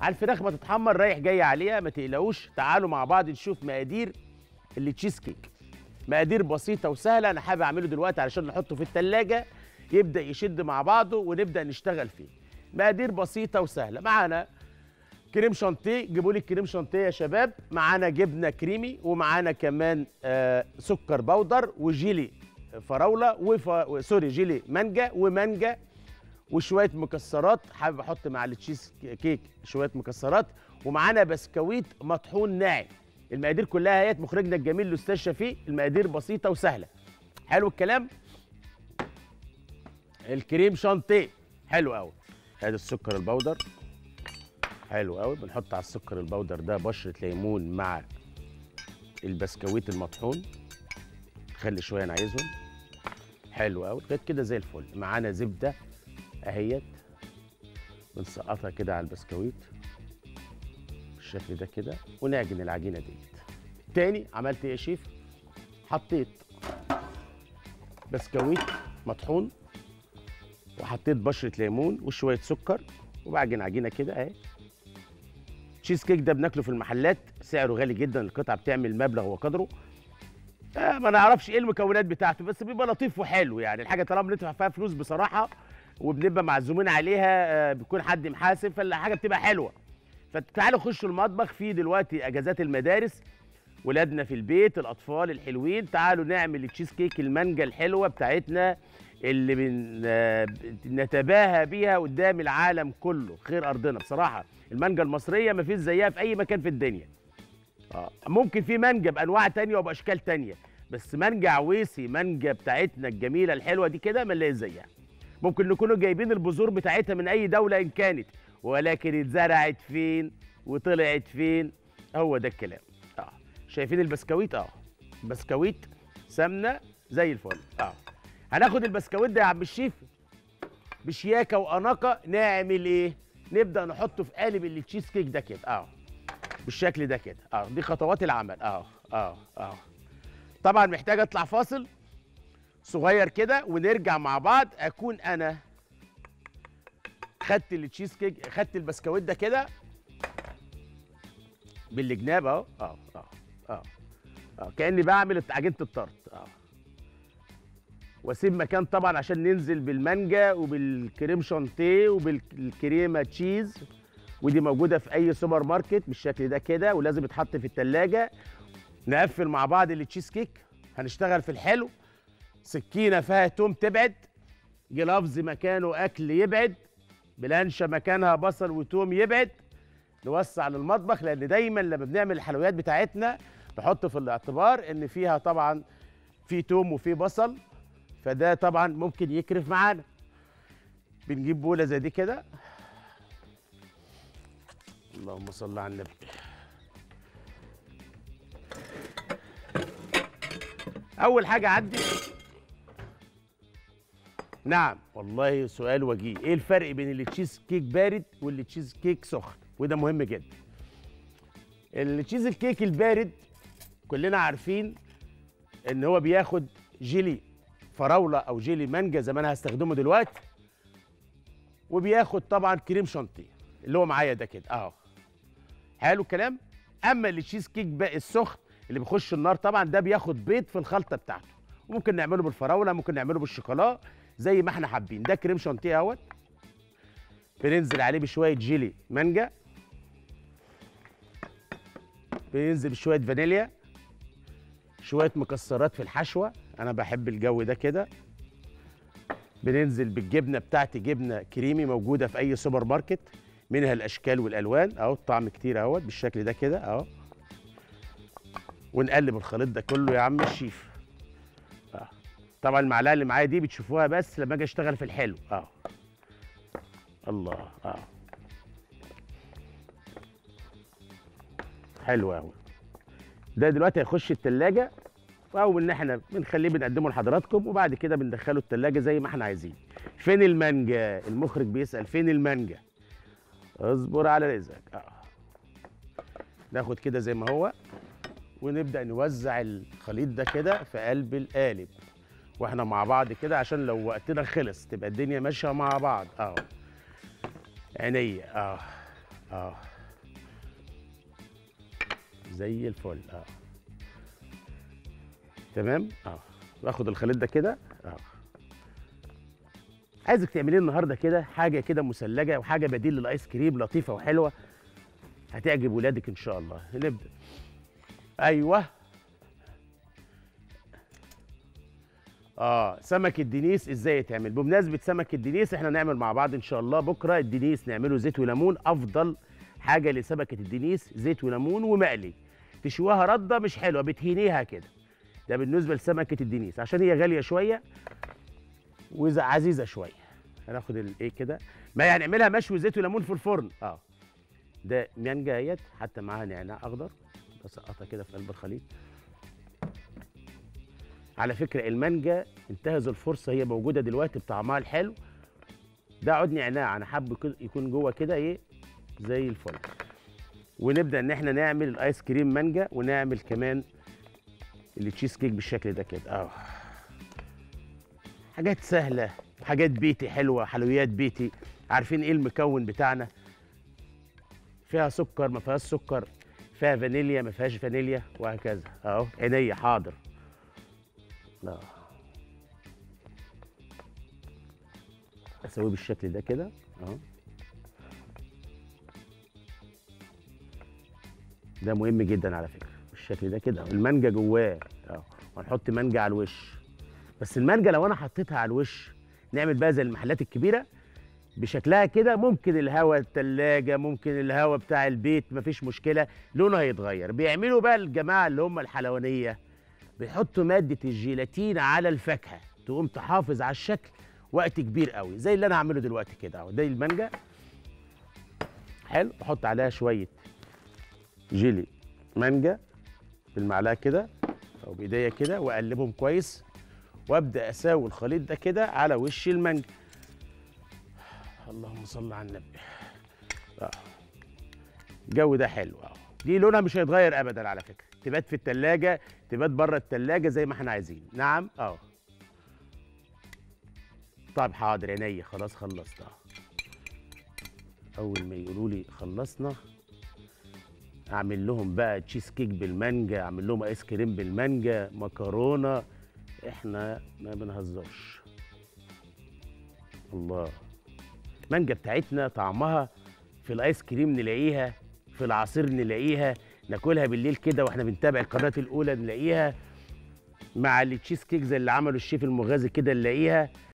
على الفراخ ما تتحمر رايح جاي عليها ما تقلقوش تعالوا مع بعض نشوف مقادير اللي تشيز كيك مقادير بسيطه وسهله انا حابب اعمله دلوقتي علشان نحطه في التلاجة يبدا يشد مع بعضه ونبدا نشتغل فيه مقادير بسيطه وسهله معانا كريم شانتيه جيبوا لي الكريم شانتيه يا شباب معانا جبنه كريمي ومعانا كمان آه سكر بودر وجيلي فراوله وف... سوري جيلي مانجا ومانجا وشويه مكسرات حابب احط مع التشيز كيك شويه مكسرات ومعانا بسكويت مطحون ناعم المقادير كلها هي مخرجنا الجميل الاستاذ شفيق المقادير بسيطه وسهله حلو الكلام الكريم شانتيه حلو قوي ادي السكر البودر حلو قوي بنحط على السكر البودر ده بشره ليمون مع البسكويت المطحون خلي شويه انا عايزهم حلو قوي لغايه كده زي الفل معانا زبده اهيت بنسقطها كده على البسكويت بالشكل ده كده ونعجن العجينه ديت تاني عملت ايه يا شيف حطيت بسكويت مطحون وحطيت بشره ليمون وشويه سكر وبعجن عجينه كده اهي تشيز كيك ده بناكله في المحلات سعره غالي جدا القطعه بتعمل مبلغ وقدره آه ما نعرفش ايه المكونات بتاعته بس بيبقى لطيف وحلو يعني الحاجه طالما بندفع فيها فلوس بصراحه وبنبقى معزومين عليها آه بيكون حد محاسب فالحاجه بتبقى حلوه فتعالوا خشوا المطبخ في دلوقتي اجازات المدارس ولادنا في البيت الاطفال الحلوين تعالوا نعمل التشيز كيك المانجا الحلوه بتاعتنا اللي بن... آه، نتباهى بيها قدام العالم كله خير ارضنا بصراحه المانجا المصريه ما فيش زيها في اي مكان في الدنيا آه. ممكن في مانجا بانواع تانية وباشكال تانية بس مانجا عويسي مانجا بتاعتنا الجميله الحلوه دي كده ما نلاقيش زيها ممكن نكونوا جايبين البذور بتاعتها من اي دوله ان كانت ولكن اتزرعت فين وطلعت فين هو ده الكلام اه شايفين البسكويت اه بسكويت سمنه زي الفل اه هناخد البسكويت ده يا عم الشيف بشياكه واناقه نعمل ايه نبدا نحطه في قالب التشيز كيك ده كده اه بالشكل ده كده اه دي خطوات العمل اه اه اه طبعا محتاج اطلع فاصل صغير كده ونرجع مع بعض اكون انا خدت التشيز كيك خدت البسكويت ده كده بالجناب اهو اه اه اه اه كاني بعمل عجينه الطرد اه واسيب مكان طبعا عشان ننزل بالمانجا وبالكريم شانتيه وبالكريمه تشيز ودي موجوده في اي سوبر ماركت بالشكل ده كده ولازم يتحط في التلاجة نقفل مع بعض التشيز كيك هنشتغل في الحلو سكينه فيها توم تبعد جلافز مكانه اكل يبعد بلانشه مكانها بصل وتوم يبعد نوسع للمطبخ لان دايما لما بنعمل الحلويات بتاعتنا نحط في الاعتبار ان فيها طبعا في توم وفي بصل فده طبعا ممكن يكرف معانا بنجيب بوله زي دي كده اللهم صل على النبي اول حاجه عندي نعم والله سؤال وجيه ايه الفرق بين التشيز كيك بارد والتشيز كيك سخن وده مهم جدا التشيز الكيك البارد كلنا عارفين ان هو بياخد جيلي فراوله او جيلي مانجا زي ما انا هستخدمه دلوقتي وبياخد طبعا كريم شانتيه اللي هو معايا ده كده اهو حلو الكلام اما التشيز كيك بقى السخن اللي بيخش النار طبعا ده بياخد بيض في الخلطه بتاعته وممكن نعمله بالفراوله ممكن نعمله بالشوكولا زي ما احنا حابين ده كريم شانتيه اهوت بننزل عليه بشويه جيلي مانجا بننزل بشويه فانيليا شويه مكسرات في الحشوه انا بحب الجو ده كده بننزل بالجبنه بتاعتي جبنه كريمي موجوده في اي سوبر ماركت منها الاشكال والالوان اهو الطعم كتير اهوت بالشكل ده كده اهو ونقلب الخليط ده كله يا عم الشيف اه طبعا المعلقه اللي معايا دي بتشوفوها بس لما اجي اشتغل في الحلو اه الله اه حلو قوي ده دلوقتي هيخش التلاجة او ان احنا بنخليه بنقدمه لحضراتكم وبعد كده بندخله التلاجة زي ما احنا عايزين فين المانجا المخرج بيسأل فين المانجا اصبر على رزقك اه ناخد كده زي ما هو ونبدأ نوزع الخليط ده كده في قلب القالب واحنا مع بعض كده عشان لو وقتنا خلص تبقى الدنيا ماشيه مع بعض اه عينيا اه اه زي الفل اه تمام اه باخد الخليط ده كده اه عايزك تعمليه النهارده كده حاجه كده مثلجه وحاجه بديل للايس كريم لطيفه وحلوه هتعجب ولادك ان شاء الله نبدا ايوه اه سمك الدنيس ازاي يتعمل بمناسبه سمك الدنيس احنا نعمل مع بعض ان شاء الله بكره الدنيس نعمله زيت وليمون افضل حاجه لسمكه الدنيس زيت وليمون ومقلي تشويها رده مش حلوه بتهينيها كده ده بالنسبه لسمكه الدنيس عشان هي غاليه شويه وعزيزه شويه هناخد الايه كده ما يعني نعملها مشوي زيت وليمون في الفرن اه ده مانجا اهيت حتى معاها نعناع اخضر بسقطها كده في قلب الخليط على فكره المانجا انتهز الفرصه هي موجوده دلوقتي بطعمها الحلو ده عود نعناع انا حابه كده يكون جوه كده ايه زي الفل ونبدا ان احنا نعمل الايس كريم مانجا ونعمل كمان التشيز كيك بالشكل ده كده اه حاجات سهله حاجات بيتي حلوه حلويات بيتي عارفين ايه المكون بتاعنا فيها سكر ما فيهاش سكر فيها فانيليا ما فيهاش فانيليا وهكذا اهو عينيا حاضر اه اسويه بالشكل ده كده اهو ده مهم جدا على فكره بالشكل ده كده المانجا جواه اه وهنحط مانجا على الوش بس المانجا لو انا حطيتها على الوش نعمل بقى زي المحلات الكبيره بشكلها كده ممكن الهواء التلاجة ممكن الهواء بتاع البيت مفيش مشكلة لونه هيتغير بيعملوا بقى الجماعة اللي هم الحلوانية بيحطوا مادة الجيلاتين على الفاكهة تقوم تحافظ على الشكل وقت كبير قوي زي اللي انا هعمله دلوقتي كده اهو ده المانجا حلو احط عليها شوية جيلي مانجا بالمعلقة كده او بايديا كده واقلبهم كويس وابدا اساوي الخليط ده كده على وش المانجا اللهم صل على النبي اه الجو ده حلو اه دي لونها مش هيتغير ابدا على فكره تبات في التلاجة تبات بره التلاجة زي ما احنا عايزين نعم اه طيب حاضر عينيا خلاص خلصت اه اول ما يقولوا لي خلصنا اعمل لهم بقى تشيز كيك بالمانجا اعمل لهم ايس كريم بالمانجا مكرونه احنا ما بنهزرش الله المانجا بتاعتنا طعمها في الايس كريم نلاقيها في العصير نلاقيها ناكلها بالليل كده واحنا بنتابع القناه الاولى نلاقيها مع التشيز كيك زي اللي عمله الشيف المغازي كده نلاقيها